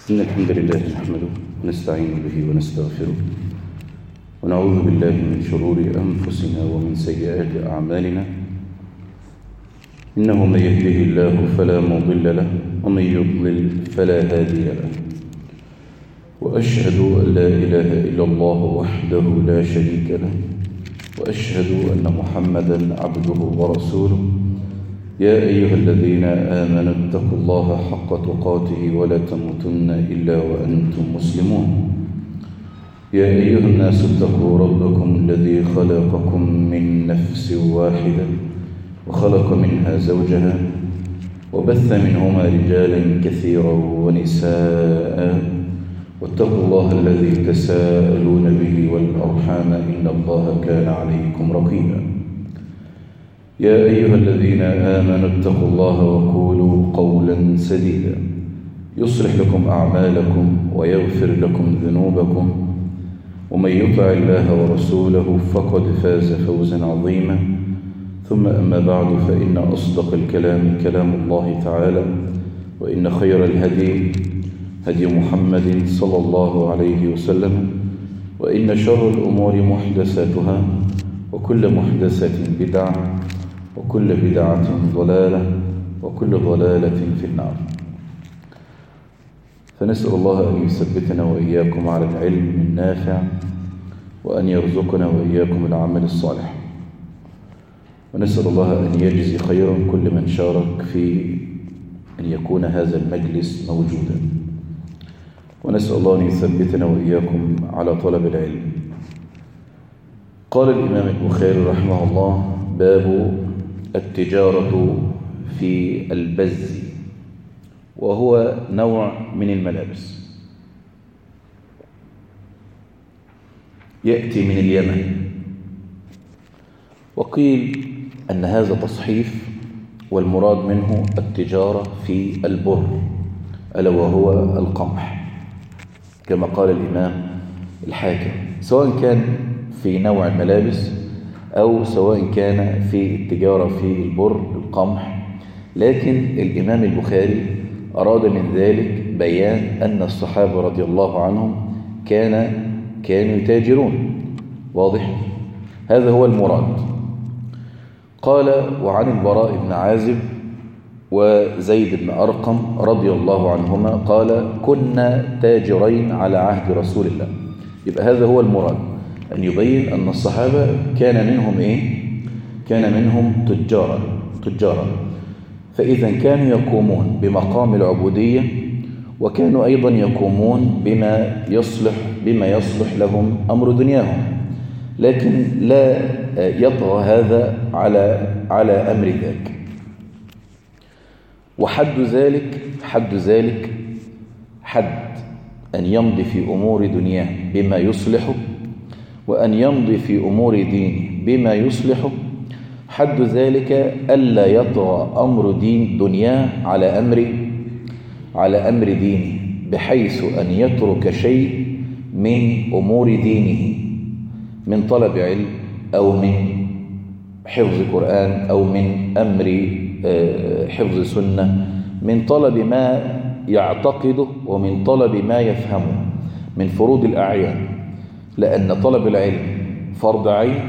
إن الحمد لله نحمده ونستعين به ونستغفره ونعوذ بالله من شرور أنفسنا ومن سيئات أعمالنا إنه من يهده الله فلا مضل له ومن يضلل فلا هادي له وأشهد أن لا إله إلا الله وحده لا شريك له وأشهد أن محمدا عبده ورسوله يا أيها الذين آمنوا اتقوا الله حق تقاته ولا تموتن إلا وأنتم مسلمون يا أيها الناس اتقوا ربكم الذي خلقكم من نفس واحدة وخلق منها زوجها وبث منهما رجالا كثيرا ونساء واتقوا الله الذي تساءلون به والأرحام إن الله كان عليكم رقيبا يا أيها الذين آمنوا اتقوا الله وقولوا قولا سديدا يصلح لكم أعمالكم ويغفر لكم ذنوبكم ومن يطع الله ورسوله فقد فاز فوزا عظيما ثم أما بعد فإن أصدق الكلام كلام الله تعالى وإن خير الهدي هدي محمد صلى الله عليه وسلم وإن شر الأمور محدثاتها وكل محدثة بدعة وكل بدعة ضلالة وكل ضلالة في النار فنسأل الله أن يثبتنا وإياكم على العلم النافع وأن يرزقنا وإياكم العمل الصالح ونسأل الله أن يجزي خيرا كل من شارك في أن يكون هذا المجلس موجودا ونسأل الله أن يثبتنا وإياكم على طلب العلم قال الإمام البخاري رحمه الله باب التجارة في البز وهو نوع من الملابس يأتي من اليمن وقيل أن هذا تصحيف والمراد منه التجارة في البر ألا وهو القمح كما قال الإمام الحاكم سواء كان في نوع الملابس أو سواء كان في التجارة في البر القمح لكن الإمام البخاري أراد من ذلك بيان أن الصحابة رضي الله عنهم كان كانوا يتاجرون واضح هذا هو المراد قال وعن البراء بن عازب وزيد بن أرقم رضي الله عنهما قال كنا تاجرين على عهد رسول الله يبقى هذا هو المراد أن يبين أن الصحابة كان منهم إيه؟ كان منهم تجارا تجارا فإذا كانوا يقومون بمقام العبودية وكانوا أيضا يقومون بما يصلح بما يصلح لهم أمر دنياهم لكن لا يطغى هذا على على أمر ذاك وحد ذلك حد ذلك حد أن يمضي في أمور دنياه بما يصلحه وأن يمضي في أمور دينه بما يصلحه حد ذلك ألا يطغى أمر دين دنياه على أمر على أمر دينه بحيث أن يترك شيء من أمور دينه من طلب علم أو من حفظ قرآن أو من أمر حفظ سنة من طلب ما يعتقده ومن طلب ما يفهمه من فروض الأعيان لأن طلب العلم فرض عين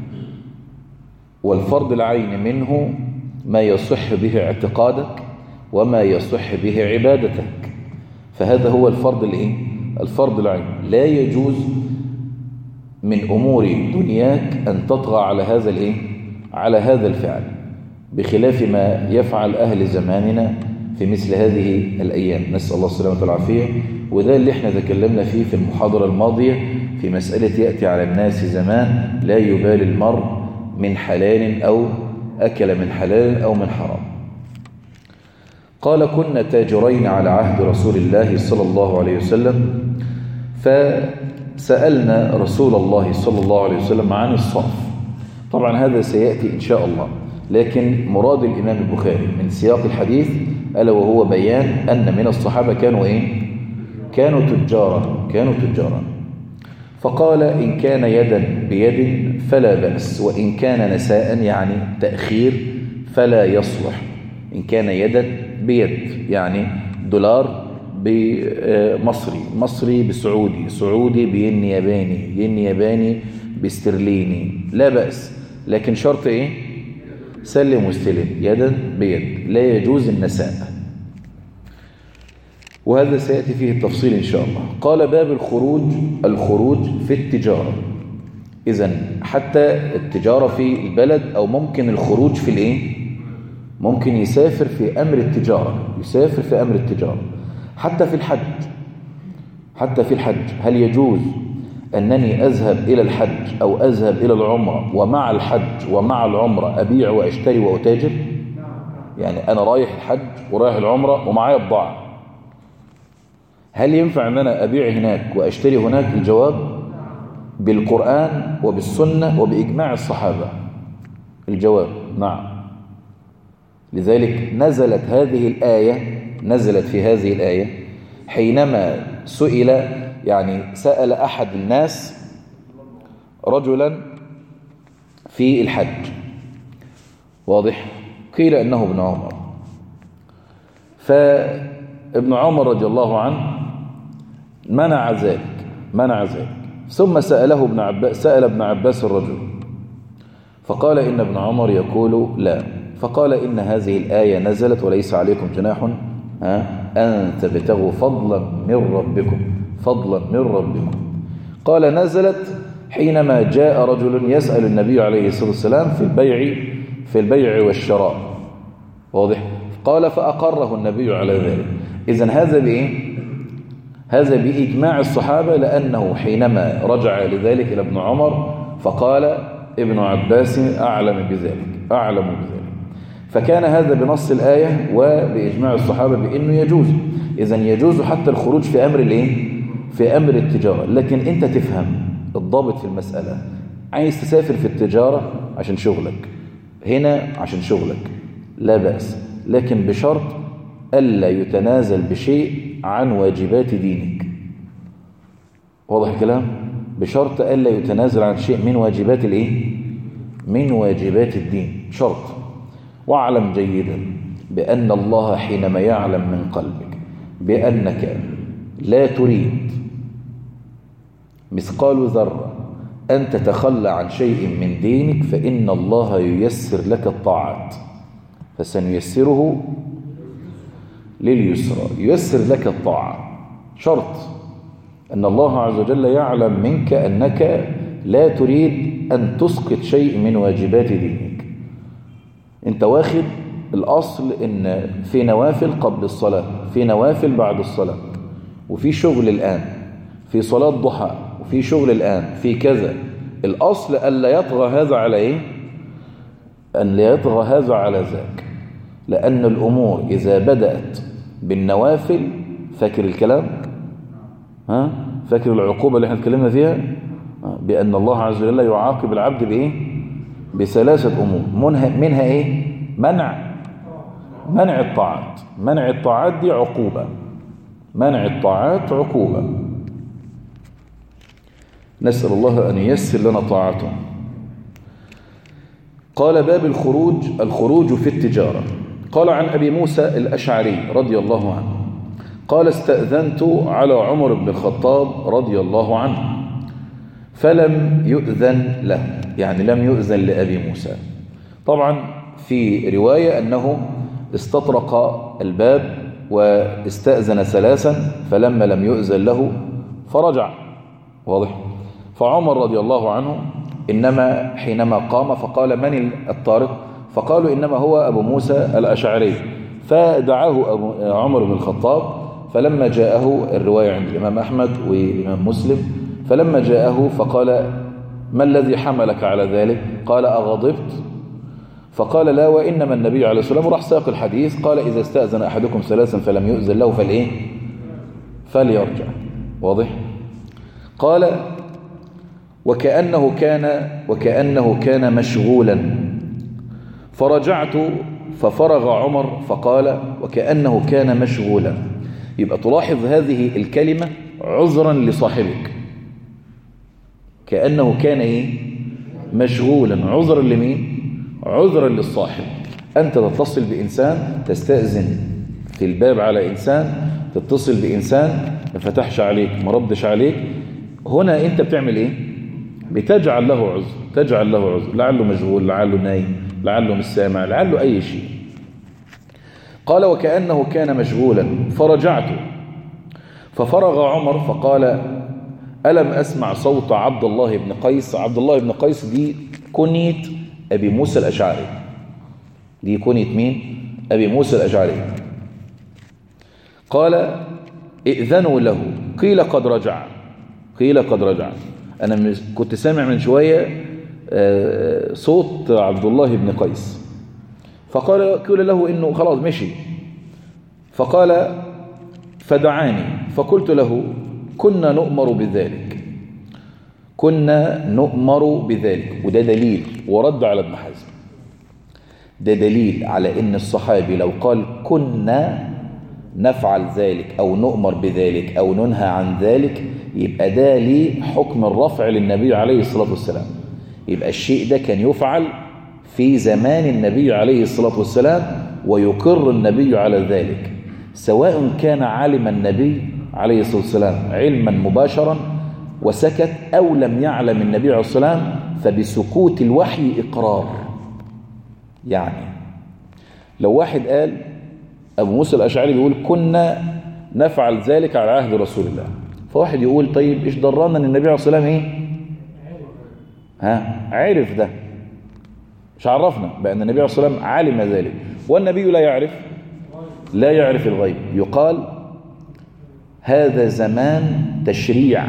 والفرض العين منه ما يصح به اعتقادك وما يصح به عبادتك فهذا هو الفرض الايه الفرض العين لا يجوز من أمور دنياك أن تطغى على هذا الايه على هذا الفعل بخلاف ما يفعل أهل زماننا في مثل هذه الأيام نسأل الله السلامة والعافية وده اللي احنا تكلمنا فيه في المحاضرة الماضية في مسألة يأتي على الناس زمان لا يبالي المرء من حلال أو أكل من حلال أو من حرام قال كنا تاجرين على عهد رسول الله صلى الله عليه وسلم فسألنا رسول الله صلى الله عليه وسلم عن الصرف طبعا هذا سيأتي إن شاء الله لكن مراد الإمام البخاري من سياق الحديث ألا وهو بيان أن من الصحابة كانوا إيه؟ كانوا تجارا كانوا تجارا فقال إن كان يدا بيد فلا بأس وإن كان نساء يعني تأخير فلا يصلح إن كان يدا بيد يعني دولار بمصري مصري بسعودي سعودي بين ياباني ين ياباني باسترليني لا بأس لكن شرط ايه سلم واستلم يدا بيد لا يجوز النساء وهذا سيأتي فيه التفصيل إن شاء الله قال باب الخروج الخروج في التجارة إذا حتى التجارة في البلد أو ممكن الخروج في الإيه ممكن يسافر في أمر التجارة يسافر في أمر التجارة حتى في الحج حتى في الحج هل يجوز أنني أذهب إلى الحج أو أذهب إلى العمرة ومع الحج ومع العمرة أبيع وأشتري وأتاجر يعني أنا رايح الحج ورايح العمرة ومعايا بضاعة هل ينفع أن أنا أبيع هناك وأشتري هناك الجواب بالقرآن وبالسنة وبإجماع الصحابة الجواب نعم لذلك نزلت هذه الآية نزلت في هذه الآية حينما سئل يعني سأل أحد الناس رجلا في الحج واضح قيل أنه ابن عمر فابن عمر رضي الله عنه منع ذلك منع ذلك ثم سأله ابن عباس سأل ابن عباس الرجل فقال إن ابن عمر يقول لا فقال إن هذه الآية نزلت وليس عليكم جناح أن تبتغوا فضلا من ربكم فضلا من ربكم قال نزلت حينما جاء رجل يسأل النبي عليه الصلاة والسلام في البيع في البيع والشراء واضح قال فأقره النبي على ذلك إذن هذا بإيه هذا بإجماع الصحابة لأنه حينما رجع لذلك إلى ابن عمر فقال ابن عباس أعلم بذلك أعلم بذلك فكان هذا بنص الآية وبإجماع الصحابة بأنه يجوز إذا يجوز حتى الخروج في أمر الإيه؟ في أمر التجارة لكن أنت تفهم الضابط في المسألة عايز تسافر في التجارة عشان شغلك هنا عشان شغلك لا بأس لكن بشرط ألا يتنازل بشيء عن واجبات دينك واضح الكلام بشرط ألا يتنازل عن شيء من واجبات الإيه من واجبات الدين شرط واعلم جيدا بأن الله حينما يعلم من قلبك بأنك لا تريد مثقال ذرة أن تتخلى عن شيء من دينك فإن الله ييسر لك الطاعات فسنيسره لليسرى ييسر لك الطاعة شرط أن الله عز وجل يعلم منك أنك لا تريد أن تسقط شيء من واجبات دينك انت واخد الأصل إن في نوافل قبل الصلاة في نوافل بعد الصلاة وفي شغل الآن في صلاة ضحى وفي شغل الآن في كذا الأصل ألا يطغى هذا على إيه أن لا يطغى هذا على ذاك لأن الأمور إذا بدأت بالنوافل فاكر الكلام ها فاكر العقوبة اللي احنا اتكلمنا فيها بأن الله عز وجل يعاقب العبد بإيه بثلاثة أمور منها, منها إيه منع منع الطاعات منع الطاعات دي عقوبة منع الطاعات عقوبة نسأل الله أن ييسر لنا طاعته قال باب الخروج الخروج في التجارة قال عن أبي موسى الأشعري رضي الله عنه قال استأذنت على عمر بن الخطاب رضي الله عنه فلم يؤذن له يعني لم يؤذن لأبي موسى طبعا في رواية أنه استطرق الباب واستأذن ثلاثا فلما لم يؤذن له فرجع واضح فعمر رضي الله عنه إنما حينما قام فقال من الطارق فقالوا إنما هو أبو موسى الأشعري فدعاه أبو عمر بن الخطاب فلما جاءه الرواية عند الإمام أحمد والإمام مسلم فلما جاءه فقال ما الذي حملك على ذلك قال أغضبت فقال لا وإنما النبي عليه الصلاة والسلام راح ساق الحديث قال إذا استأذن أحدكم ثلاثا فلم يؤذن له فالإيه فليرجع واضح قال وكأنه كان وكأنه كان مشغولا فرجعت ففرغ عمر فقال وكأنه كان مشغولا يبقى تلاحظ هذه الكلمة عذرا لصاحبك كأنه كان إيه مشغولا عذرا لمين عذرا للصاحب أنت تتصل بإنسان تستأذن في الباب على إنسان تتصل بإنسان ما فتحش عليك ما ردش عليك هنا أنت بتعمل إيه بتجعل له عذر تجعل له عذر لعله مشغول لعله نايم لعله مش سامع لعله أي شيء قال وكأنه كان مشغولا فرجعت ففرغ عمر فقال ألم أسمع صوت عبد الله بن قيس عبد الله بن قيس دي كنية أبي موسى الأشعري دي كنية مين أبي موسى الأشعري قال ائذنوا له قيل قد رجع قيل قد رجع أنا كنت سامع من شوية صوت عبد الله بن قيس فقال قيل له إنه خلاص مشي فقال فدعاني فقلت له كنا نؤمر بذلك كنا نؤمر بذلك وده دليل ورد على ابن حزم ده دليل على ان الصحابي لو قال كنا نفعل ذلك او نؤمر بذلك او ننهى عن ذلك يبقى ده ليه حكم الرفع للنبي عليه الصلاة والسلام يبقى الشيء ده كان يفعل في زمان النبي عليه الصلاة والسلام ويقر النبي على ذلك سواء كان عالم النبي عليه الصلاة والسلام علما مباشرا وسكت أو لم يعلم النبي عليه الصلاة والسلام فبسكوت الوحي إقرار يعني لو واحد قال أبو موسى الأشعري بيقول كنا نفعل ذلك على عهد رسول الله فواحد يقول طيب إيش ضرانا أن النبي عليه الصلاة والسلام إيه ها عرف ده مش عرفنا بأن النبي عليه الصلاة والسلام علم ذلك والنبي لا يعرف لا يعرف الغيب يقال هذا زمان تشريع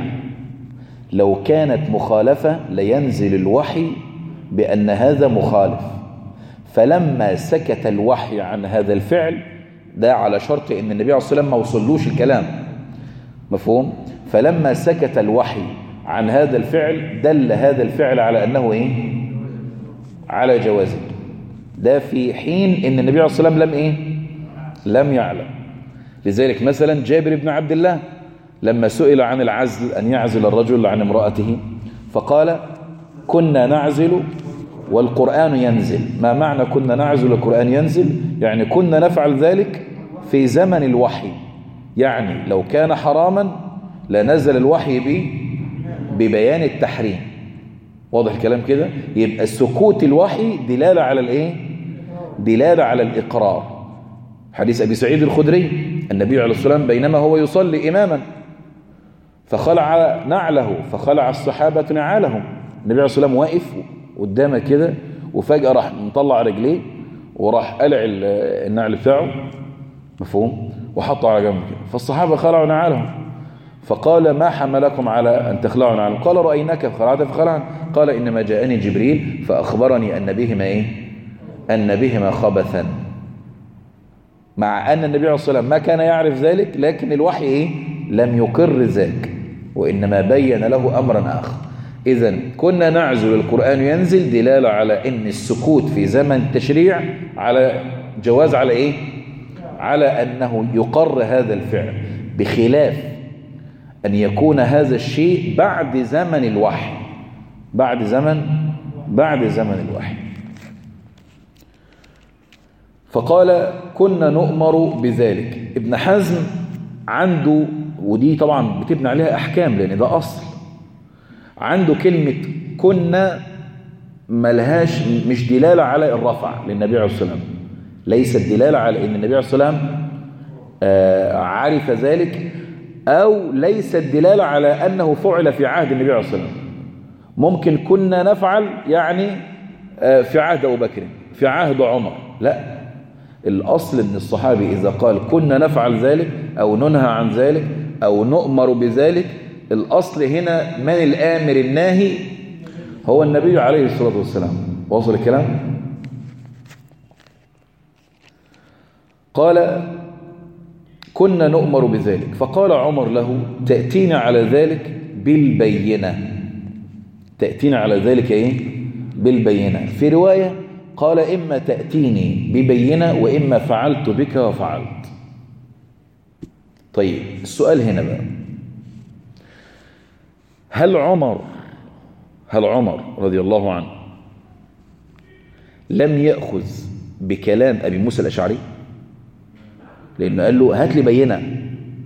لو كانت مخالفة لينزل الوحي بأن هذا مخالف فلما سكت الوحي عن هذا الفعل ده على شرط ان النبي عليه الصلاة والسلام ما وصلوش الكلام مفهوم فلما سكت الوحي عن هذا الفعل دل هذا الفعل على أنه إيه على جوازه ده في حين ان النبي عليه الصلاة والسلام لم إيه لم يعلم لذلك مثلا جابر بن عبد الله لما سئل عن العزل أن يعزل الرجل عن امرأته فقال كنا نعزل والقرآن ينزل ما معنى كنا نعزل والقرآن ينزل يعني كنا نفعل ذلك في زمن الوحي يعني لو كان حراما لنزل الوحي به ببيان التحريم واضح الكلام كده يبقى سكوت الوحي دلالة على الايه دلالة على الإقرار حديث أبي سعيد الخدري النبي عليه الصلاة والسلام بينما هو يصلي إماما فخلع نعله فخلع الصحابة نعالهم النبي عليه الصلاة والسلام واقف قدامه كده وفجأة راح مطلع رجليه وراح قلع النعل بتاعه مفهوم وحطه على جنب كده فالصحابة خلعوا نعالهم فقال ما حملكم على أن تخلعوا نعالهم قال رأيناك فخلعت فخلعا قال إنما جاءني جبريل فأخبرني أن بهما إيه أن بهما خبثا مع أن النبي عليه الصلاة والسلام ما كان يعرف ذلك لكن الوحي إيه؟ لم يقر ذلك وإنما بين له أمرا آخر إذا كنا نعزل القرآن ينزل دلالة على أن السكوت في زمن التشريع على جواز على إيه؟ على أنه يقر هذا الفعل بخلاف أن يكون هذا الشيء بعد زمن الوحي بعد زمن بعد زمن الوحي فقال كنا نؤمر بذلك ابن حزم عنده ودي طبعا بتبنى عليها أحكام لأن ده أصل عنده كلمة كنا ملهاش مش دلالة على الرفع للنبي عليه الصلاة والسلام ليست دلالة على أن النبي عليه الصلاة والسلام عرف ذلك أو ليست دلالة على أنه فعل في عهد النبي عليه الصلاة والسلام ممكن كنا نفعل يعني في عهد أبو بكر في عهد عمر لا الأصل أن الصحابي إذا قال كنا نفعل ذلك أو ننهى عن ذلك أو نؤمر بذلك الأصل هنا من الآمر الناهي هو النبي عليه الصلاة والسلام واصل الكلام قال كنا نؤمر بذلك فقال عمر له تأتينا على ذلك بالبينة تأتينا على ذلك إيه بالبينة في رواية قال إما تأتيني ببينة وإما فعلت بك وفعلت طيب السؤال هنا بقى هل عمر هل عمر رضي الله عنه لم يأخذ بكلام أبي موسى الأشعري لأنه قال له هات لي بينة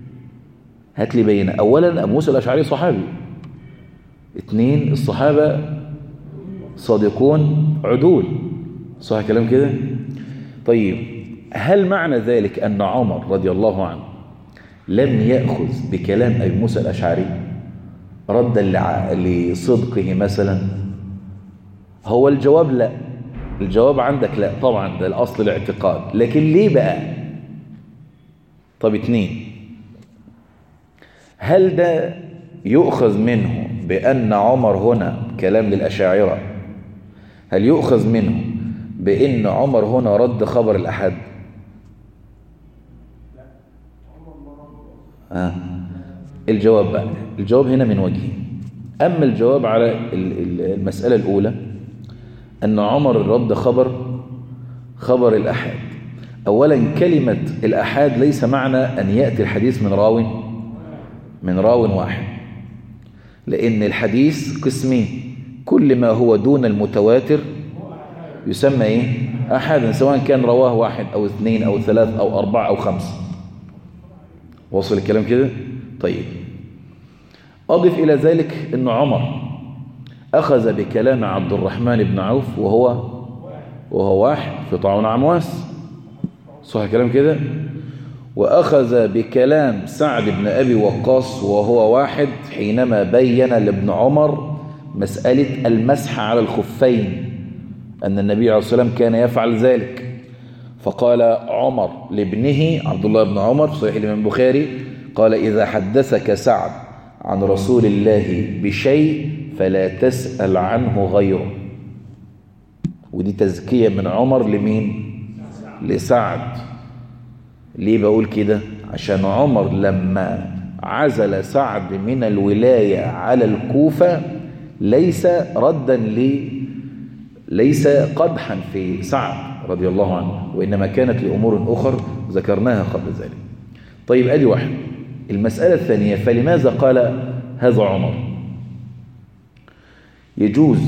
هات لي بينة أولا أبو موسى الأشعري صحابي اثنين الصحابة صادقون عدول صح كلام كده طيب هل معنى ذلك أن عمر رضي الله عنه لم يأخذ بكلام أبي موسى الأشعري ردا لصدقه مثلا هو الجواب لا الجواب عندك لا طبعا ده الأصل الاعتقاد لكن ليه بقى طب اتنين هل ده يؤخذ منه بأن عمر هنا كلام للأشاعرة هل يؤخذ منه بأن عمر هنا رد خبر الأحد آه. الجواب بقى الجواب هنا من وجهه أما الجواب على المسألة الأولى أن عمر رد خبر خبر الأحد أولا كلمة الأحاد ليس معنى أن يأتي الحديث من راو من راو واحد لأن الحديث قسمين كل ما هو دون المتواتر يسمى إيه؟ أحدا سواء كان رواه واحد أو اثنين أو ثلاث أو أربعة أو خمسة وصل الكلام كده؟ طيب أضف إلى ذلك أن عمر أخذ بكلام عبد الرحمن بن عوف وهو وهو واحد في طاعون عمواس صح الكلام كده وأخذ بكلام سعد بن أبي وقاص وهو واحد حينما بين لابن عمر مسألة المسح على الخفين أن النبي عليه الصلاة والسلام كان يفعل ذلك فقال عمر لابنه عبد الله بن عمر في صحيح الإمام البخاري قال إذا حدثك سعد عن رسول الله بشيء فلا تسأل عنه غيره ودي تزكية من عمر لمين لسعد ليه بقول كده عشان عمر لما عزل سعد من الولاية على الكوفة ليس ردا لي ليس قدحا في سعد رضي الله عنه وإنما كانت لأمور أخر ذكرناها قبل ذلك طيب أدي واحد المسألة الثانية فلماذا قال هذا عمر يجوز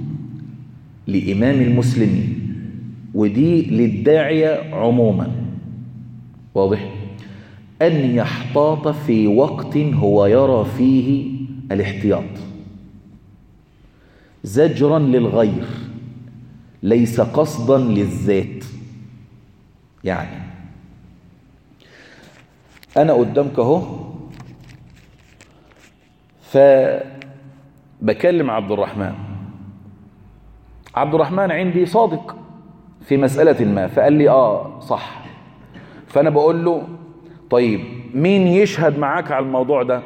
لإمام المسلمين ودي للداعية عموما واضح أن يحتاط في وقت هو يرى فيه الاحتياط زجرا للغير ليس قصدا للذات يعني أنا قدامك اهو فبكلم عبد الرحمن عبد الرحمن عندي صادق في مسألة ما فقال لي آه صح فأنا بقول له طيب مين يشهد معاك على الموضوع ده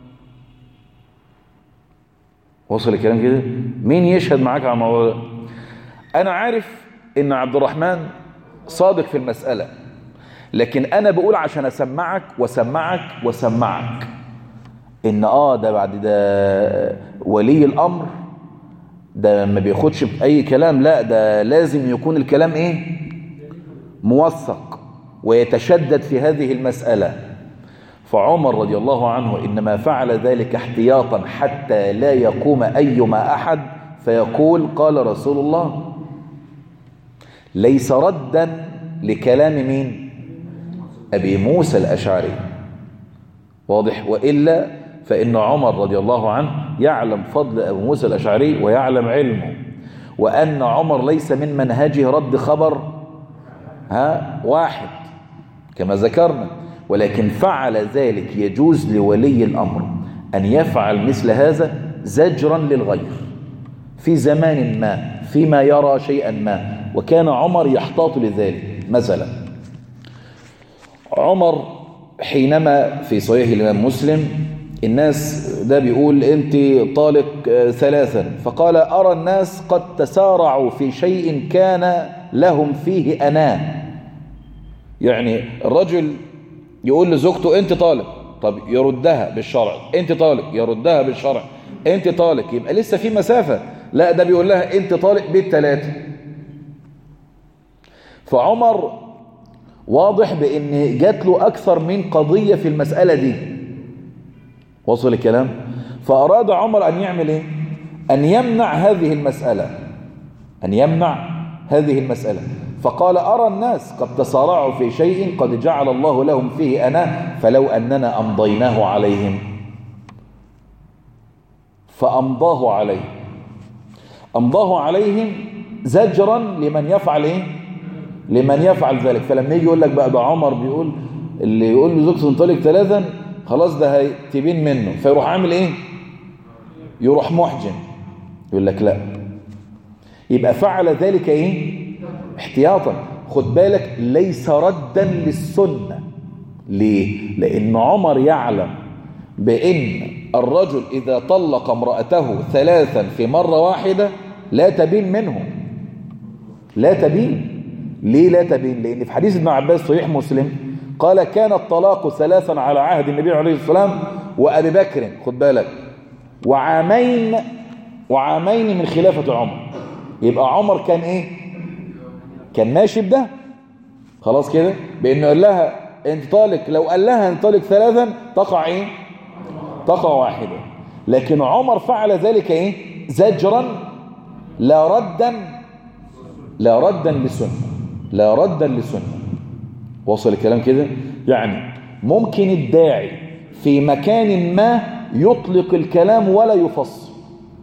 وصل الكلام كده مين يشهد معاك على الموضوع ده أنا عارف إن عبد الرحمن صادق في المسألة لكن أنا بقول عشان أسمعك وسمعك وسمعك إن آه ده بعد ده ولي الأمر ده ما بياخدش بأي كلام لا ده لازم يكون الكلام إيه موثق ويتشدد في هذه المسألة فعمر رضي الله عنه إنما فعل ذلك احتياطا حتى لا يقوم أيما أحد فيقول قال رسول الله ليس ردا لكلام مين أبي موسى الأشعري واضح وإلا فإن عمر رضي الله عنه يعلم فضل أبو موسى الأشعري ويعلم علمه وأن عمر ليس من منهجه رد خبر ها واحد كما ذكرنا ولكن فعل ذلك يجوز لولي الأمر أن يفعل مثل هذا زجرا للغير في زمان ما فيما يرى شيئا ما وكان عمر يحتاط لذلك مثلا عمر حينما في صحيح الإمام مسلم الناس ده بيقول انت طالق ثلاثا فقال أرى الناس قد تسارعوا في شيء كان لهم فيه أناه يعني الرجل يقول لزوجته انت طالق طب يردها بالشرع انت طالق يردها بالشرع انت طالق يبقى لسه في مسافة لا ده بيقول لها انت طالق بالثلاثة فعمر واضح بان جات له اكثر من قضية في المسألة دي وصل الكلام فاراد عمر ان يعمل ايه ان يمنع هذه المسألة ان يمنع هذه المسألة فقال أرى الناس قد تسارعوا في شيء قد جعل الله لهم فيه أنا فلو أننا أمضيناه عليهم فأمضاه عليهم أمضاه عليهم زجرا لمن يفعل إيه لمن يفعل ذلك فلما يجي يقول لك بقى ده عمر بيقول اللي يقول له زوجته انطلق ثلاثا خلاص ده هيتبين منه فيروح عامل ايه يروح محجم يقول لك لا يبقى فعل ذلك ايه احتياطا خد بالك ليس ردا للسنة ليه لان عمر يعلم بان الرجل اذا طلق امرأته ثلاثا في مرة واحدة لا تبين منه لا تبين ليه لا تبين لان في حديث ابن عباس صحيح مسلم قال كان الطلاق ثلاثا على عهد النبي عليه السلام وابي بكر خد بالك وعامين وعامين من خلافة عمر يبقى عمر كان ايه كان ماشي بده خلاص كده بانه قال لها انطلق لو قال لها انطلق ثلاثا تقع ايه تقع واحدة لكن عمر فعل ذلك ايه زجرا لا ردا لا ردا لسنة لا ردا لسنة وصل الكلام كده يعني ممكن الداعي في مكان ما يطلق الكلام ولا يفصل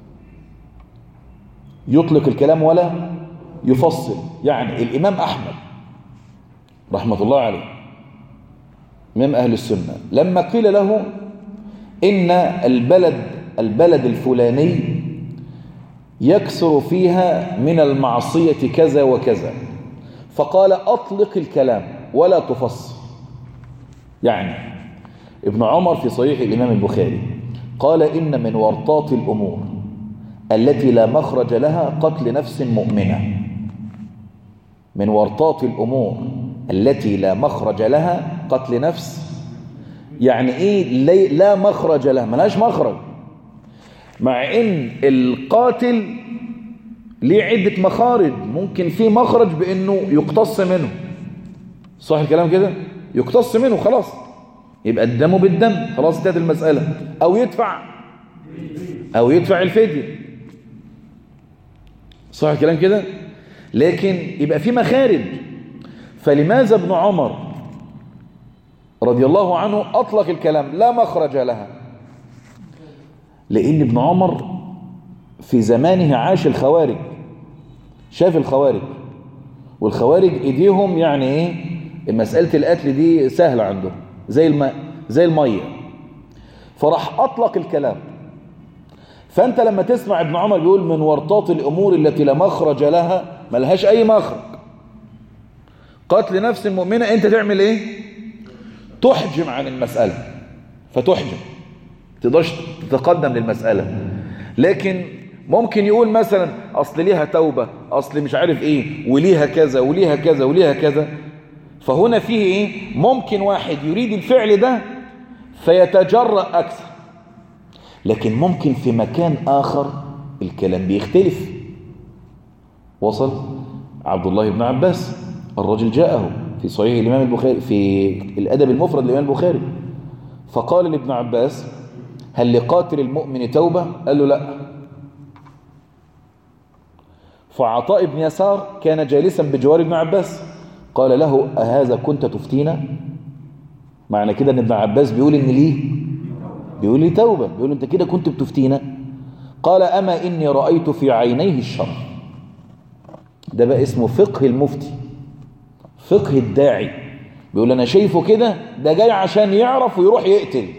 يطلق الكلام ولا يفصل يعني الإمام أحمد رحمة الله عليه إمام أهل السنة لما قيل له إن البلد البلد الفلاني يكثر فيها من المعصية كذا وكذا فقال أطلق الكلام ولا تفصل يعني ابن عمر في صحيح الإمام البخاري قال إن من ورطات الأمور التي لا مخرج لها قتل نفس مؤمنة من ورطات الأمور التي لا مخرج لها قتل نفس يعني إيه لا مخرج لها ملهاش مخرج مع إن القاتل ليه عدة مخارج ممكن في مخرج بأنه يقتص منه صح الكلام كده يقتص منه خلاص يبقى الدم بالدم خلاص انتهت المسألة أو يدفع أو يدفع الفدية صح الكلام كده لكن يبقى في مخارج فلماذا ابن عمر رضي الله عنه أطلق الكلام لا مخرج لها لأن ابن عمر في زمانه عاش الخوارج شاف الخوارج والخوارج ايديهم يعني ايه مسألة القتل دي سهلة عندهم زي الماء زي المية فراح أطلق الكلام فأنت لما تسمع ابن عمر بيقول من ورطات الأمور التي لا مخرج لها ملهاش أي مخرج قتل نفس مؤمنة أنت تعمل إيه تحجم عن المسألة فتحجم تقدرش تتقدم للمسألة لكن ممكن يقول مثلا أصل ليها توبة أصل مش عارف إيه وليها كذا وليها كذا وليها كذا فهنا فيه إيه ممكن واحد يريد الفعل ده فيتجرأ أكثر لكن ممكن في مكان آخر الكلام بيختلف وصل عبد الله بن عباس الرجل جاءه في صحيح الإمام البخاري في الأدب المفرد للإمام البخاري فقال لابن عباس هل لقاتل المؤمن توبة قال له لا فعطاء بن يسار كان جالسا بجوار ابن عباس قال له أهذا كنت تفتينا معنى كده ان ابن عباس بيقول ان ليه بيقول لي توبة بيقول انت كده كنت بتفتينا قال أما إني رأيت في عينيه الشر ده بقى اسمه فقه المفتي فقه الداعي بيقول أنا شايفه كده ده جاي عشان يعرف ويروح يقتل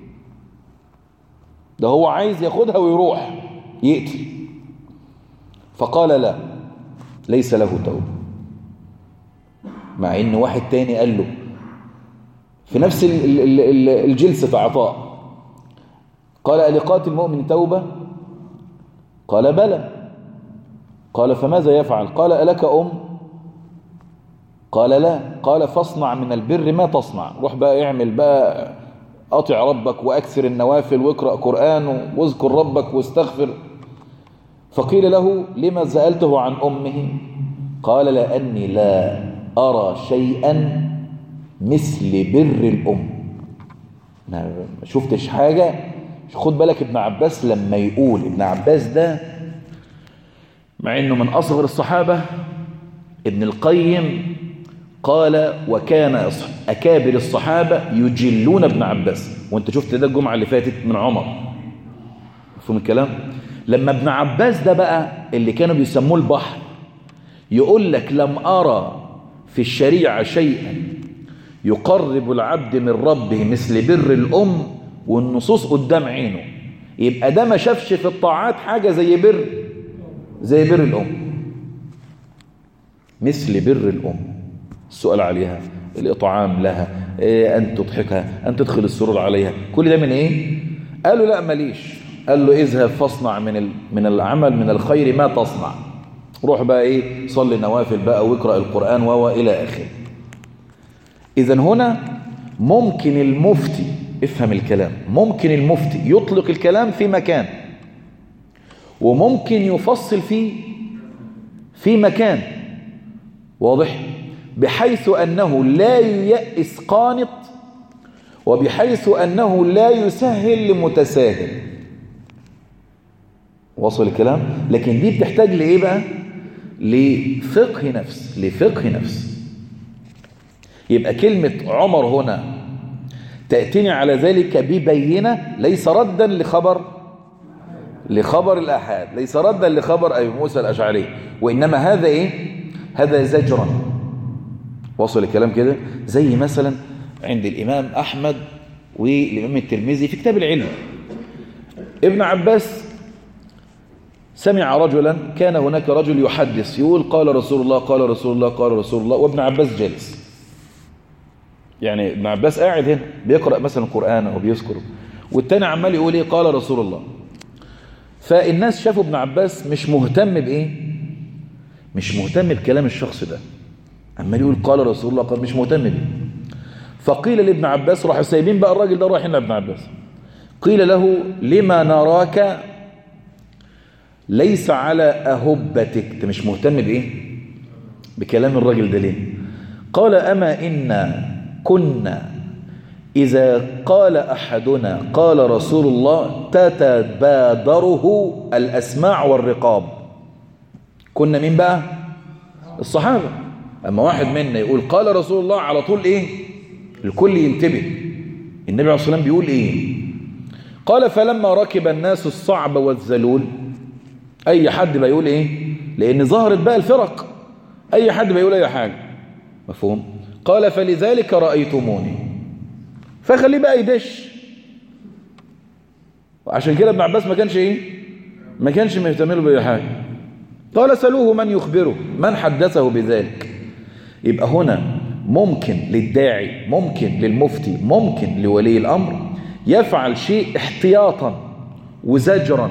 ده هو عايز ياخدها ويروح يقتل فقال لا ليس له توبة مع ان واحد تاني قال له في نفس الجلسة عطاء قال ألقات المؤمن توبة قال بلى قال فماذا يفعل قال ألك أم قال لا قال فاصنع من البر ما تصنع روح بقى اعمل بقى أطع ربك وأكثر النوافل واقرأ قرآن واذكر ربك واستغفر فقيل له لما سألته عن أمه قال لأني لا أرى شيئا مثل بر الأم ما شفتش حاجة خد بالك ابن عباس لما يقول ابن عباس ده مع انه من اصغر الصحابة ابن القيم قال وكان أكابر الصحابة يجلون ابن عباس وانت شفت ده الجمعة اللي فاتت من عمر مفهوم الكلام لما ابن عباس ده بقى اللي كانوا بيسموه البحر يقول لك لم أرى في الشريعة شيئا يقرب العبد من ربه مثل بر الأم والنصوص قدام عينه يبقى ده ما شافش في الطاعات حاجة زي بر زي بر الأم مثل بر الأم السؤال عليها الإطعام لها إيه أن تضحكها أن تدخل السرور عليها كل ده من إيه قالوا لا ماليش قال له اذهب فاصنع من ال... من العمل من الخير ما تصنع روح بقى ايه صلي نوافل بقى واقرا القران و الى اخره اذا هنا ممكن المفتي افهم الكلام ممكن المفتي يطلق الكلام في مكان وممكن يفصل فيه في مكان واضح بحيث أنه لا ييأس قانط وبحيث أنه لا يسهل لمتساهل وصل الكلام لكن دي بتحتاج لإيه بقى لفقه نفس لفقه نفس يبقى كلمة عمر هنا تأتيني على ذلك ببينة ليس ردا لخبر لخبر الأحاد ليس ردا لخبر أبي موسى الأشعري وإنما هذا إيه هذا زجرا وصل الكلام كده زي مثلا عند الإمام أحمد والإمام الترمذي في كتاب العلم ابن عباس سمع رجلا كان هناك رجل يحدث يقول قال رسول الله قال رسول الله قال رسول الله وابن عباس جالس يعني ابن عباس قاعد هنا بيقرأ مثلا القرآن أو بيذكر والتاني عمال يقول ايه قال رسول الله فالناس شافوا ابن عباس مش مهتم بإيه مش مهتم بكلام الشخص ده عمال يقول قال رسول الله قال مش مهتم بيه فقيل لابن عباس راحوا سايبين بقى الراجل ده رايحين لابن عباس قيل له لما نراك ليس على أهبتك انت مش مهتم بإيه بكلام الراجل ده ليه قال أما إن كنا إذا قال أحدنا قال رسول الله تتبادره الأسماع والرقاب كنا مين بقى الصحابة أما واحد منا يقول قال رسول الله على طول إيه الكل ينتبه النبي عليه الصلاة والسلام بيقول إيه قال فلما ركب الناس الصعب والذلول أي حد بيقول إيه لأن ظهرت بقى الفرق أي حد بيقول أي حاجة مفهوم قال فلذلك رأيتموني فخليه بقى يدش عشان كده ابن عباس ما كانش ايه ما كانش مهتم له باي حاجه قال سألوه من يخبره من حدثه بذلك يبقى هنا ممكن للداعي ممكن للمفتي ممكن لولي الأمر يفعل شيء احتياطا وزجرا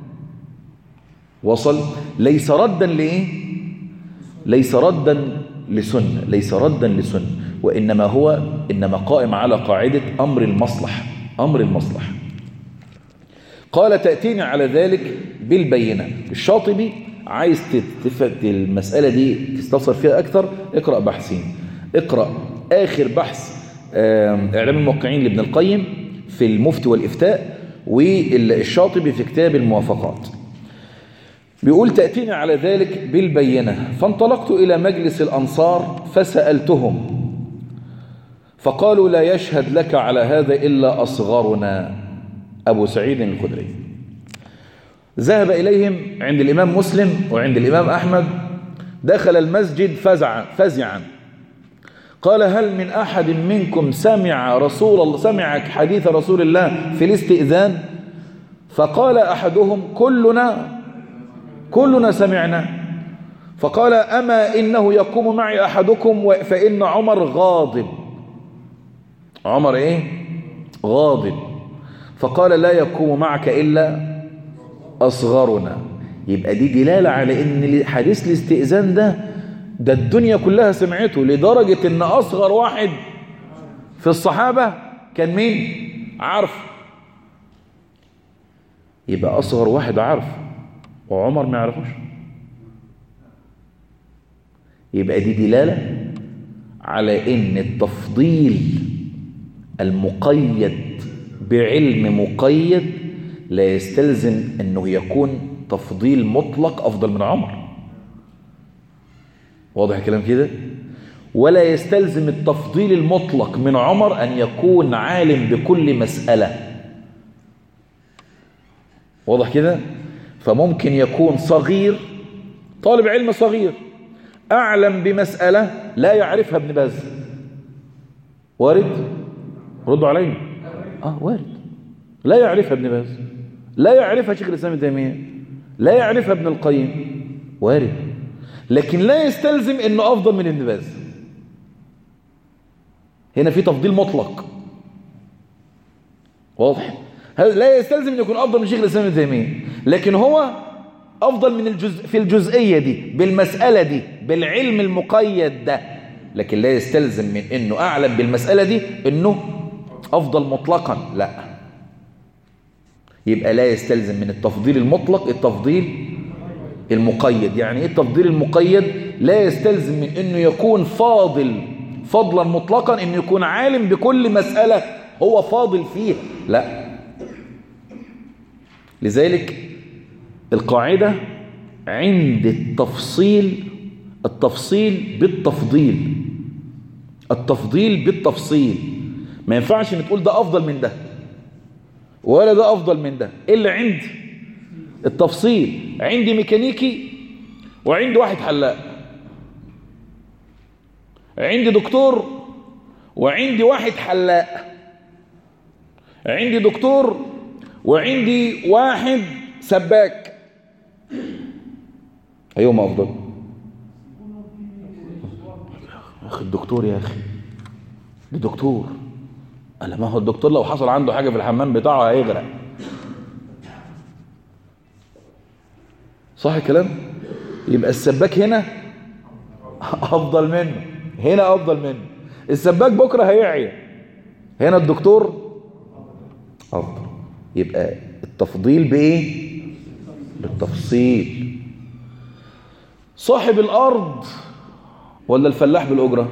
وصل ليس ردا لإيه ليس ردا لسنة ليس ردا لسنة وإنما هو إنما قائم على قاعدة أمر المصلح أمر المصلح قال تأتيني على ذلك بالبينة الشاطبي عايز تتفق المسألة دي تستفسر فيها أكثر اقرأ بحثين اقرأ آخر بحث إعلام الموقعين لابن القيم في المفتي والإفتاء والشاطبي في كتاب الموافقات بيقول تأتيني على ذلك بالبينة فانطلقت إلى مجلس الأنصار فسألتهم فقالوا لا يشهد لك على هذا إلا أصغرنا أبو سعيد الخدري ذهب إليهم عند الإمام مسلم وعند الإمام أحمد دخل المسجد فزعا فزعا قال هل من أحد منكم سمع رسول الله سمع حديث رسول الله في الاستئذان فقال أحدهم كلنا كلنا سمعنا فقال أما إنه يقوم معي أحدكم فإن عمر غاضب عمر إيه غاضب فقال لا يقوم معك إلا أصغرنا يبقى دي دلالة على إن حديث الاستئذان ده ده الدنيا كلها سمعته لدرجة إن أصغر واحد في الصحابة كان مين عارف يبقى أصغر واحد عارف وعمر ما يعرفوش يبقى دي دلالة على إن التفضيل المقيد بعلم مقيد لا يستلزم أنه يكون تفضيل مطلق أفضل من عمر واضح الكلام كده ولا يستلزم التفضيل المطلق من عمر أن يكون عالم بكل مسألة واضح كده فممكن يكون صغير طالب علم صغير أعلم بمسألة لا يعرفها ابن باز وارد ردوا علي آه وارد لا يعرفها ابن باز لا يعرفها شيخ الإسلام ابن تيمية لا يعرفها ابن القيم وارد لكن لا يستلزم انه افضل من ابن باز هنا في تفضيل مطلق واضح لا يستلزم ان يكون افضل من شيخ الاسلام ابن تيميه لكن هو افضل من الجزء في الجزئيه دي بالمساله دي بالعلم المقيد ده لكن لا يستلزم من انه اعلم بالمساله دي انه افضل مطلقا لا يبقى لا يستلزم من التفضيل المطلق التفضيل المقيد يعني ايه التفضيل المقيد لا يستلزم من انه يكون فاضل فضلا مطلقا انه يكون عالم بكل مسألة هو فاضل فيها لا لذلك القاعدة عند التفصيل التفصيل بالتفضيل التفضيل بالتفصيل ما ينفعش ان تقول ده افضل من ده ولا ده افضل من ده الا عند التفصيل عندي ميكانيكي وعندي واحد حلاق عندي دكتور وعندي واحد حلاق عندي دكتور وعندي واحد سباك ايهما افضل يا اخي الدكتور يا اخي ده دكتور قال ما هو الدكتور لو حصل عنده حاجه في الحمام بتاعه هيغرق صح الكلام يبقى السباك هنا افضل منه هنا افضل منه السباك بكره هيعيا هنا الدكتور افضل يبقى التفضيل بايه بالتفصيل صاحب الارض ولا الفلاح بالاجره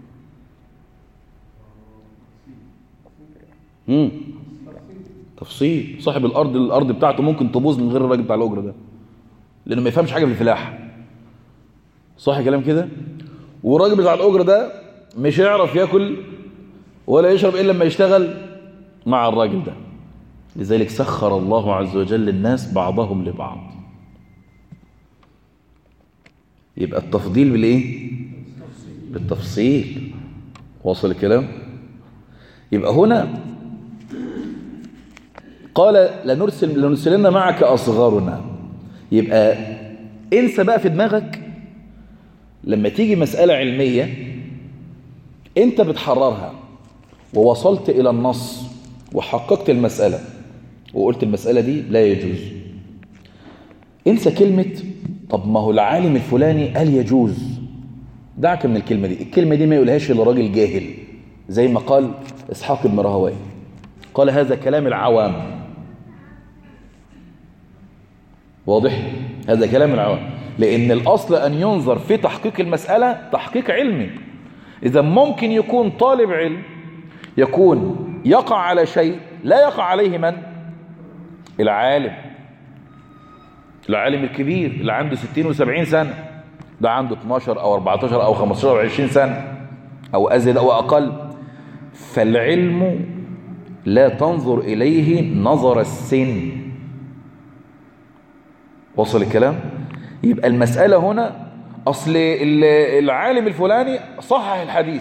امم تفصيل صاحب الارض الارض بتاعته ممكن تبوظ من غير الراجل بتاع الاجره ده لانه ما يفهمش حاجه في الفلاحه صح كلام كده والراجل بتاع الاجره ده مش هيعرف ياكل ولا يشرب الا لما يشتغل مع الراجل ده لذلك سخر الله عز وجل الناس بعضهم لبعض يبقى التفضيل بالايه بالتفصيل واصل الكلام يبقى هنا قال لنرسل لنرسلن معك اصغرنا يبقى انسى بقى في دماغك لما تيجي مسألة علمية انت بتحررها ووصلت الى النص وحققت المسألة وقلت المسألة دي لا يجوز انسى كلمة طب ما هو العالم الفلاني قال يجوز دعك من الكلمة دي الكلمة دي ما يقولهاش الا راجل جاهل زي ما قال اسحاق بن راهويه قال هذا كلام العوام واضح هذا كلام العوام لأن الأصل أن ينظر في تحقيق المسألة تحقيق علمي إذا ممكن يكون طالب علم يكون يقع على شيء لا يقع عليه من العالم العالم الكبير اللي عنده 60 و70 سنة ده عنده 12 أو 14 أو 15 أو 20 سنة أو أزيد أو أقل فالعلم لا تنظر إليه نظر السن وصل الكلام يبقى المسألة هنا أصل العالم الفلاني صحح الحديث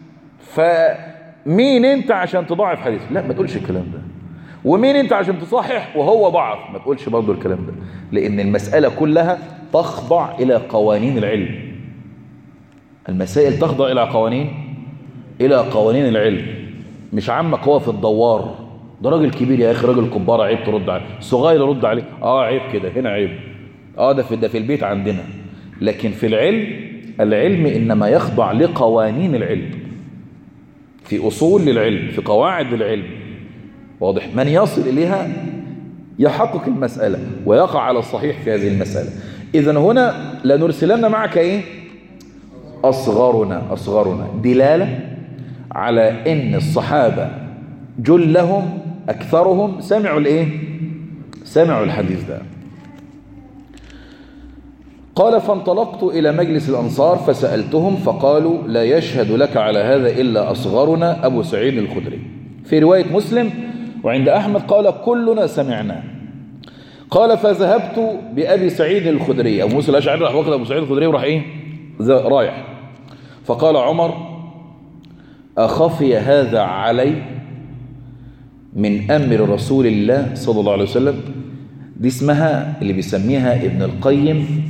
فمين انت عشان تضاعف حديث لا ما تقولش الكلام ده ومين انت عشان تصحح وهو ضعف ما تقولش برضه الكلام ده لأن المسألة كلها تخضع إلى قوانين العلم المسائل تخضع إلى قوانين إلى قوانين العلم مش عمك هو في الدوار ده راجل كبير يا اخي راجل كبار عيب ترد عليه صغير يرد عليه اه عيب كده هنا عيب اه ده في ده في البيت عندنا لكن في العلم العلم انما يخضع لقوانين العلم في اصول للعلم في قواعد العلم واضح من يصل اليها يحقق المسألة ويقع على الصحيح في هذه المسألة اذا هنا لنرسلن معك ايه اصغرنا اصغرنا دلالة على ان الصحابة جلهم أكثرهم سمعوا الإيه؟ سمعوا الحديث ده قال فانطلقت إلى مجلس الأنصار فسألتهم فقالوا لا يشهد لك على هذا إلا أصغرنا أبو سعيد الخدري في رواية مسلم وعند أحمد قال كلنا سمعنا قال فذهبت بأبي سعيد الخدري أبو موسى الأشعري راح واخد أبو سعيد الخدري وراح إيه رايح فقال عمر أخفي هذا علي من أمر رسول الله صلى الله عليه وسلم دي اسمها اللي بيسميها ابن القيم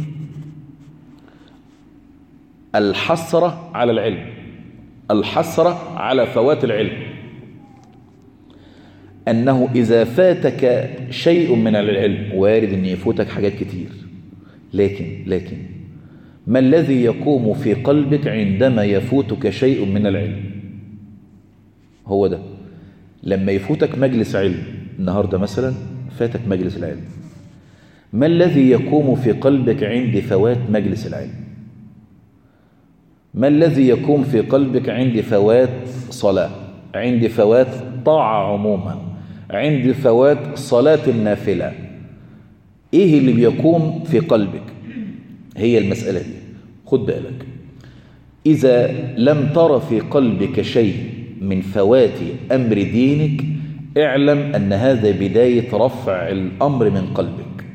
الحسرة على العلم الحسرة على فوات العلم أنه إذا فاتك شيء من العلم وارد أن يفوتك حاجات كتير لكن لكن ما الذي يقوم في قلبك عندما يفوتك شيء من العلم هو ده لما يفوتك مجلس علم النهاردة مثلا فاتك مجلس العلم ما الذي يقوم في قلبك عند فوات مجلس العلم ما الذي يقوم في قلبك عند فوات صلاة عند فوات طاعة عموما عند فوات صلاة النافلة ايه اللي بيقوم في قلبك هي المسألة دي خد بالك إذا لم تر في قلبك شيء من فوات أمر دينك اعلم أن هذا بداية رفع الأمر من قلبك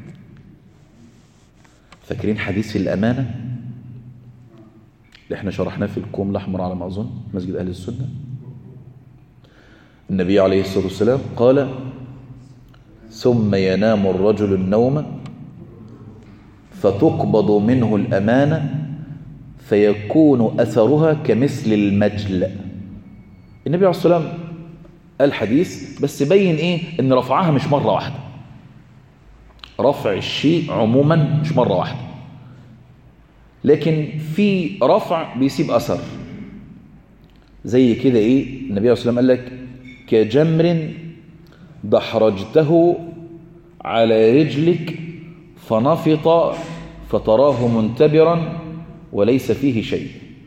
فاكرين حديث الأمانة اللي احنا شرحناه في الكوم الأحمر على ما أظن مسجد أهل السنة النبي عليه الصلاة والسلام قال ثم ينام الرجل النوم فتقبض منه الأمانة فيكون أثرها كمثل المجل النبي عليه الصلاة والسلام قال حديث بس بين إيه إن رفعها مش مرة واحدة رفع الشيء عموما مش مرة واحدة لكن في رفع بيسيب أثر زي كده إيه النبي عليه الصلاة والسلام قال لك كجمر دحرجته على رجلك فنفط فتراه منتبرا وليس فيه شيء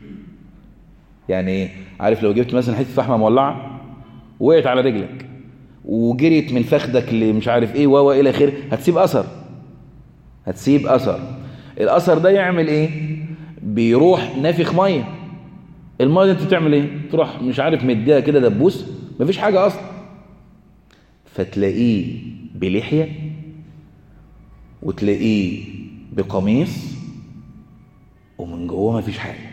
يعني عارف لو جبت مثلا حته فحمه مولعه وقعت على رجلك وجريت من فخدك لمش عارف ايه و الى اخره هتسيب اثر هتسيب اثر الاثر ده يعمل ايه بيروح نافخ ميه الميه دي انت تعمل ايه تروح مش عارف مديها كده دبوس مفيش حاجه اصلا فتلاقيه بلحيه وتلاقيه بقميص ومن جوه مفيش حاجه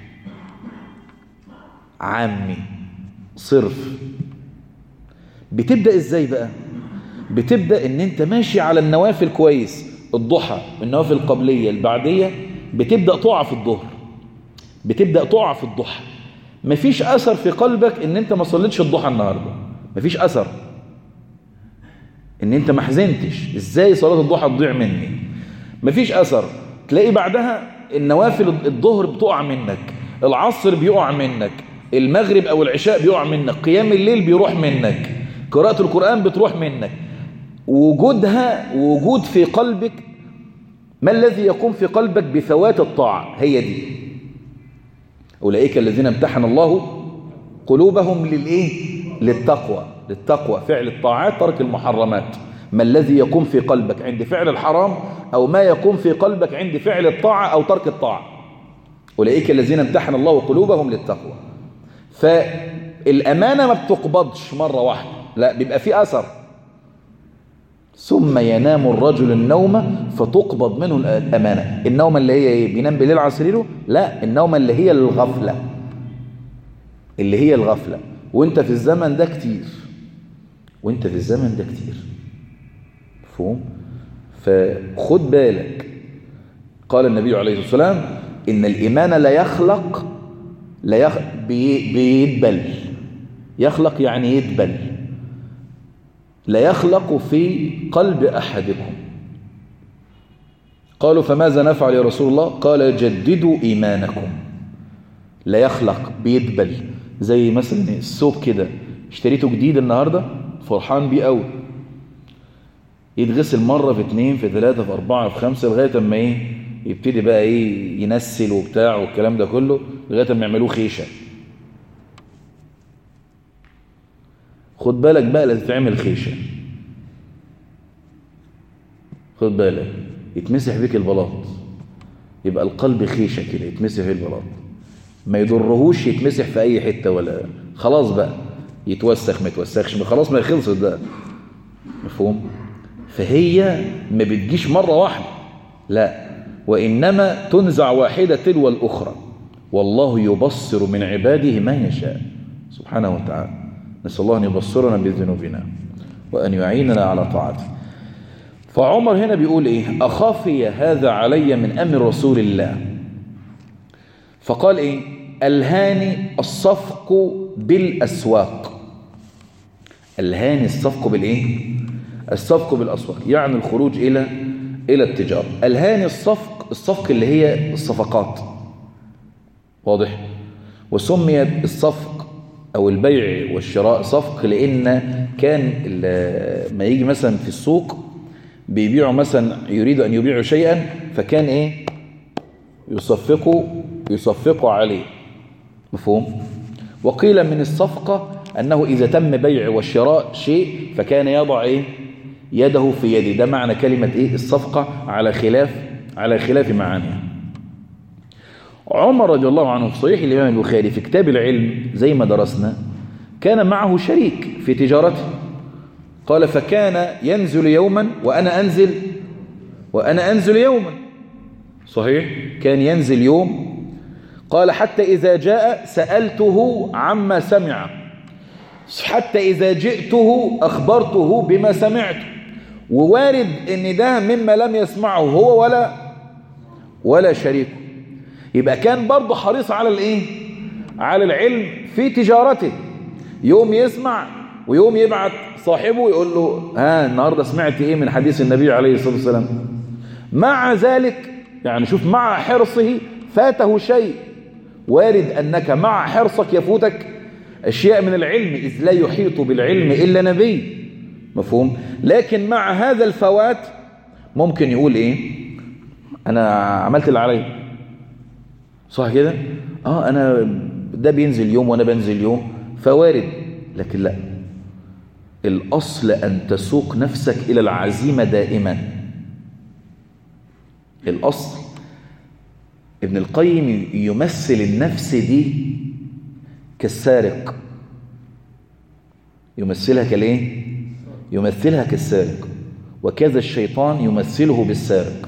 عامي صرف بتبدا ازاي بقى بتبدا ان انت ماشي على النوافل كويس الضحى النوافل القبليه البعديه بتبدا تقع في الظهر بتبدا تقع في الضحى مفيش اثر في قلبك ان انت ما صليتش الضحى النهارده مفيش اثر ان انت ما حزنتش ازاي صلاه الضحى تضيع مني مفيش اثر تلاقي بعدها النوافل الظهر بتقع منك العصر بيقع منك المغرب او العشاء بيقع منك قيام الليل بيروح منك قراءة القرآن بتروح منك وجودها وجود في قلبك ما الذي يقوم في قلبك بفوات الطاعة هي دي أولئك الذين امتحن الله قلوبهم للإيه للتقوى للتقوى فعل الطاعات ترك المحرمات ما الذي يقوم في قلبك عند فعل الحرام أو ما يقوم في قلبك عند فعل الطاعة أو ترك الطاعة أولئك الذين امتحن الله قلوبهم للتقوى فالأمانة ما بتقبضش مرة واحدة لا بيبقى في أثر ثم ينام الرجل النوم فتقبض منه الأمانة النوم اللي هي ايه بينام بالليل على سريره لا النوم اللي هي الغفلة اللي هي الغفلة وانت في الزمن ده كتير وانت في الزمن ده كتير مفهوم فخد بالك قال النبي عليه الصلاة والسلام إن الإيمان لا يخلق لا يخ... بي... بيدبل يخلق يعني يدبل لا يخلق في قلب أحدكم قالوا فماذا نفعل يا رسول الله قال جددوا إيمانكم لا يخلق بيدبل زي مثلا الثوب كده اشتريته جديد النهاردة فرحان بيه قوي يتغسل مرة في اتنين في ثلاثة في أربعة في خمسة لغاية اما ايه يبتدي بقى ايه ينسل وبتاع والكلام ده كله لغاية اما يعملوه خيشة خد بالك بقى لازم تعمل خيشة خد بالك يتمسح بيك البلاط يبقى القلب خيشة كده يتمسح في البلاط ما يضرهوش يتمسح في أي حتة ولا خلاص بقى يتوسخ ما يتوسخش ما خلاص ما خلصت ده مفهوم فهي ما بتجيش مرة واحدة لا وإنما تنزع واحدة تلو الأخرى والله يبصر من عباده ما يشاء سبحانه وتعالى نسأل الله أن يبصرنا بذنوبنا وأن يعيننا على طاعته فعمر هنا بيقول إيه أخافي هذا علي من أمر رسول الله فقال إيه ألهاني الصفق بالأسواق ألهاني الصفق بالإيه الصفق بالأسواق يعني الخروج إلى إلى التجارة ألهاني الصفق الصفق اللي هي الصفقات واضح وسميت الصفق أو البيع والشراء صفق لأن كان ما يجي مثلا في السوق بيبيعوا مثلا يريد أن يبيعوا شيئا فكان إيه يصفقوا يصفقوا عليه مفهوم وقيل من الصفقة أنه إذا تم بيع والشراء شيء فكان يضع إيه يده في يده ده معنى كلمة إيه الصفقة على خلاف على خلاف معانيها عمر رضي الله عنه في صحيح الإمام البخاري في كتاب العلم زي ما درسنا كان معه شريك في تجارته قال فكان ينزل يوما وأنا أنزل وأنا أنزل يوما صحيح كان ينزل يوم قال حتى إذا جاء سألته عما سمع حتى إذا جئته أخبرته بما سمعت ووارد ان ده مما لم يسمعه هو ولا ولا شريكه يبقى كان برضه حريص على الايه على العلم في تجارته يوم يسمع ويوم يبعت صاحبه يقول له ها النهارده سمعت ايه من حديث النبي عليه الصلاه والسلام مع ذلك يعني شوف مع حرصه فاته شيء وارد انك مع حرصك يفوتك اشياء من العلم اذ لا يحيط بالعلم الا نبي مفهوم لكن مع هذا الفوات ممكن يقول ايه انا عملت اللي عليا صح كده اه انا ده بينزل يوم وانا بنزل يوم فوارد لكن لا الاصل ان تسوق نفسك الى العزيمه دائما الاصل ابن القيم يمثل النفس دي كالسارق يمثلها كالايه يمثلها كالسارق وكذا الشيطان يمثله بالسارق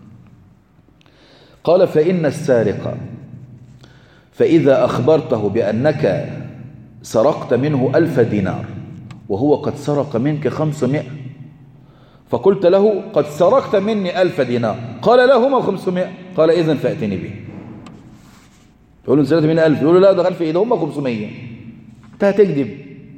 قال فإن السارق فإذا أخبرته بأنك سرقت منه ألف دينار وهو قد سرق منك خمسمائة فقلت له قد سرقت مني ألف دينار قال لا هما خمسمائة قال إذن فأتني به يقول له سرقت مني ألف يقول له لا ده في إيده هما خمسمائة انت هتكذب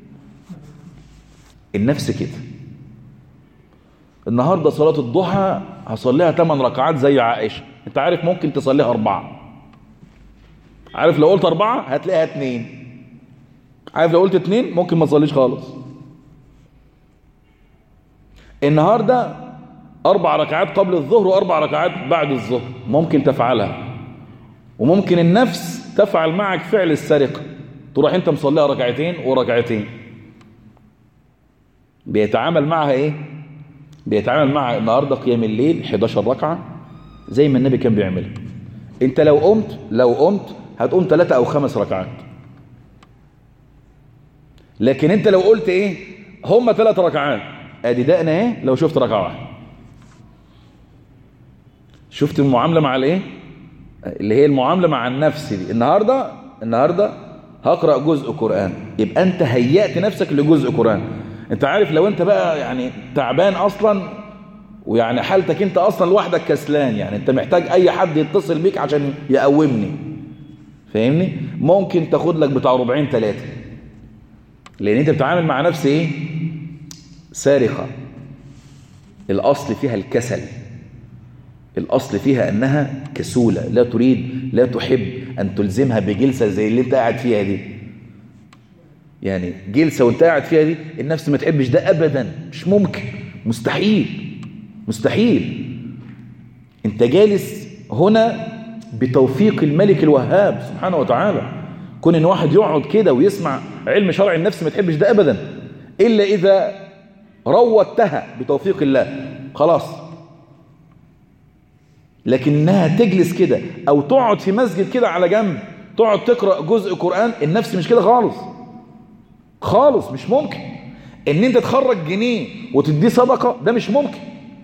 النفس كده النهاردة صلاة الضحى هصليها 8 ركعات زي عائشة انت عارف ممكن تصليها أربعة عارف لو قلت أربعة هتلاقيها اتنين عارف لو قلت اتنين ممكن ما تصليش خالص النهاردة أربع ركعات قبل الظهر وأربع ركعات بعد الظهر ممكن تفعلها وممكن النفس تفعل معك فعل السرقة تروح انت مصليها ركعتين وركعتين بيتعامل معها ايه بيتعامل مع النهارده قيام الليل 11 ركعه زي ما النبي كان بيعملها انت لو قمت لو قمت هتقوم ثلاثة او خمس ركعات لكن انت لو قلت ايه هم ثلاث ركعات ادي دقنا ايه لو شفت ركعه واحده شفت المعامله مع الايه اللي هي المعامله مع النفس دي النهارده النهارده هقرا جزء قران يبقى انت هيأت نفسك لجزء قران انت عارف لو انت بقى يعني تعبان اصلا ويعني حالتك انت اصلا لوحدك كسلان يعني انت محتاج اي حد يتصل بيك عشان يقومني فاهمني ممكن تاخد لك بتاع ربعين ثلاثة لان انت بتتعامل مع نفس ايه سارقة الاصل فيها الكسل الاصل فيها انها كسولة لا تريد لا تحب ان تلزمها بجلسة زي اللي انت قاعد فيها دي يعني جلسة وانت قاعد فيها دي النفس ما تحبش ده ابدا مش ممكن مستحيل مستحيل انت جالس هنا بتوفيق الملك الوهاب سبحانه وتعالى كون ان واحد يقعد كده ويسمع علم شرع النفس ما تحبش ده ابدا الا اذا روتها بتوفيق الله خلاص لكنها تجلس كده او تقعد في مسجد كده على جنب تقعد تقرأ جزء قرآن النفس مش كده خالص خالص مش ممكن ان انت تخرج جنيه وتديه صدقة ده مش ممكن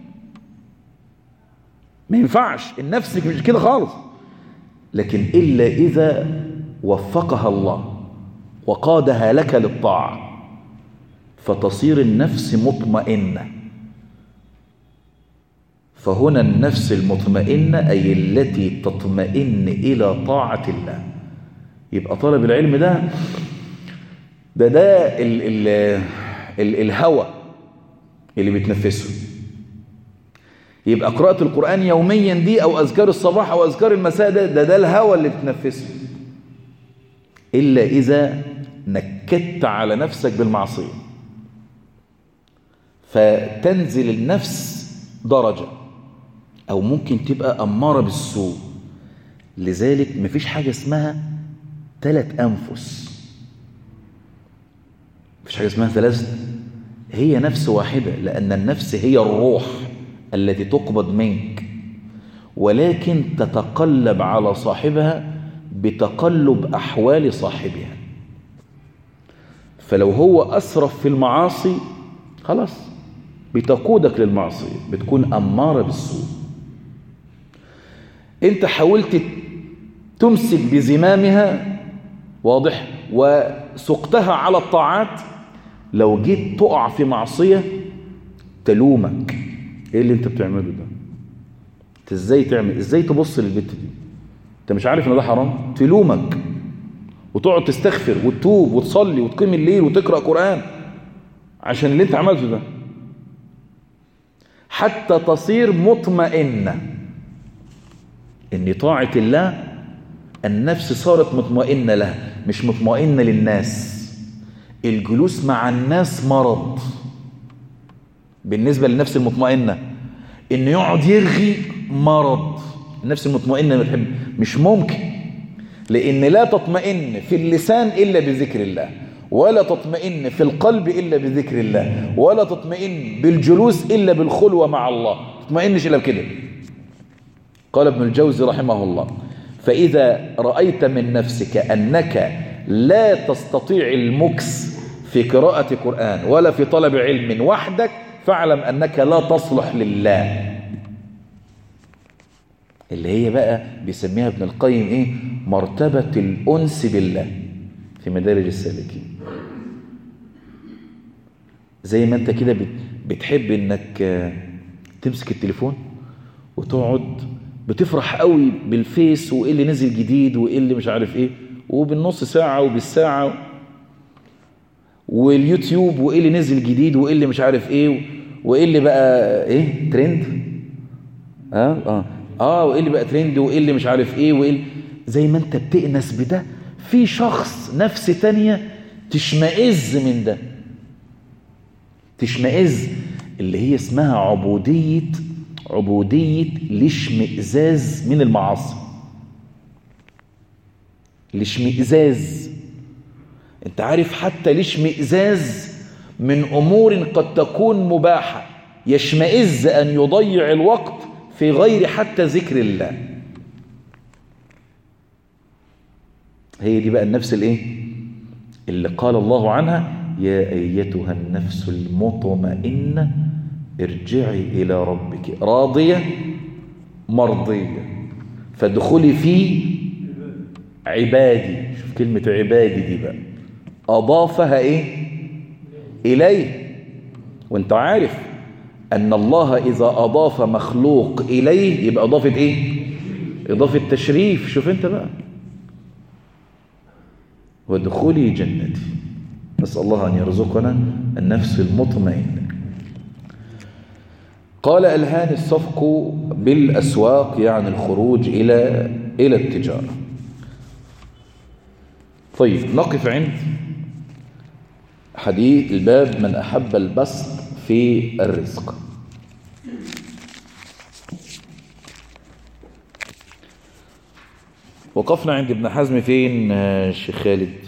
ما ينفعش النفس مش كده خالص لكن إلا إذا وفقها الله وقادها لك للطاعة فتصير النفس مطمئنة فهنا النفس المطمئنة أي التي تطمئن إلى طاعة الله يبقى طالب العلم ده ده ده ال ال ال الهوى اللي بتنفسه يبقى قراءة القرآن يوميا دي أو أذكار الصباح أو أذكار المساء ده ده, ده الهوى اللي بتنفسه إلا إذا نكدت على نفسك بالمعصية فتنزل النفس درجة أو ممكن تبقى أمارة بالسوء لذلك مفيش حاجة اسمها ثلاث أنفس مفيش حاجة اسمها ثلاثة هي نفس واحدة لأن النفس هي الروح التي تقبض منك ولكن تتقلب على صاحبها بتقلب أحوال صاحبها فلو هو أسرف في المعاصي خلاص بتقودك للمعصية بتكون أمارة بالسوء انت حاولت تمسك بزمامها واضح وسقتها على الطاعات لو جيت تقع في معصية تلومك ايه اللي انت بتعمله ده انت ازاي تعمل ازاي تبص للبت دي انت مش عارف ان ده حرام تلومك وتقعد تستغفر وتتوب وتصلي وتقيم الليل وتقرأ قرآن عشان اللي انت عملته ده حتى تصير مطمئنة ان طاعة الله النفس صارت مطمئنة لها مش مطمئنة للناس الجلوس مع الناس مرض بالنسبة للنفس المطمئنة انه يقعد يرغي مرض النفس المطمئنة بتحب مش ممكن لان لا تطمئن في اللسان الا بذكر الله ولا تطمئن في القلب الا بذكر الله ولا تطمئن بالجلوس الا بالخلوة مع الله تطمئنش الا بكده قال ابن الجوزي رحمه الله فإذا رأيت من نفسك أنك لا تستطيع المكس في قراءة قرآن ولا في طلب علم وحدك فاعلم أنك لا تصلح لله اللي هي بقى بيسميها ابن القيم إيه مرتبة الأنس بالله في مدارج السالكين زي ما انت كده بتحب انك تمسك التليفون وتقعد بتفرح قوي بالفيس وايه اللي نزل جديد وايه اللي مش عارف ايه وبالنص ساعة وبالساعة واليوتيوب وايه اللي نزل جديد وايه اللي مش عارف ايه وايه اللي بقى ايه ترند اه اه اه وايه اللي بقى ترند وايه اللي مش عارف ايه وايه زي ما انت بتأنس بده في شخص نفس تانية تشمئز من ده تشمئز اللي هي اسمها عبودية عبودية الاشمئزاز من المعاصي الاشمئزاز انت عارف حتى الاشمئزاز من امور قد تكون مباحة يشمئز ان يضيع الوقت في غير حتى ذكر الله هي دي بقى النفس الايه اللي قال الله عنها يا ايتها النفس المطمئنه ارجعي إلى ربك راضية مرضية فادخلي في عبادي شوف كلمة عبادي دي بقى أضافها إيه إليه وانت عارف أن الله إذا أضاف مخلوق إليه يبقى أضافة إيه إضافة تشريف شوف انت بقى وادخلي جنتي نسأل الله أن يرزقنا النفس المطمئنة قال ألهاني الصفق بالأسواق يعني الخروج إلى إلى التجارة طيب نقف عند حديث الباب من أحب البسط في الرزق وقفنا عند ابن حزم فين الشيخ خالد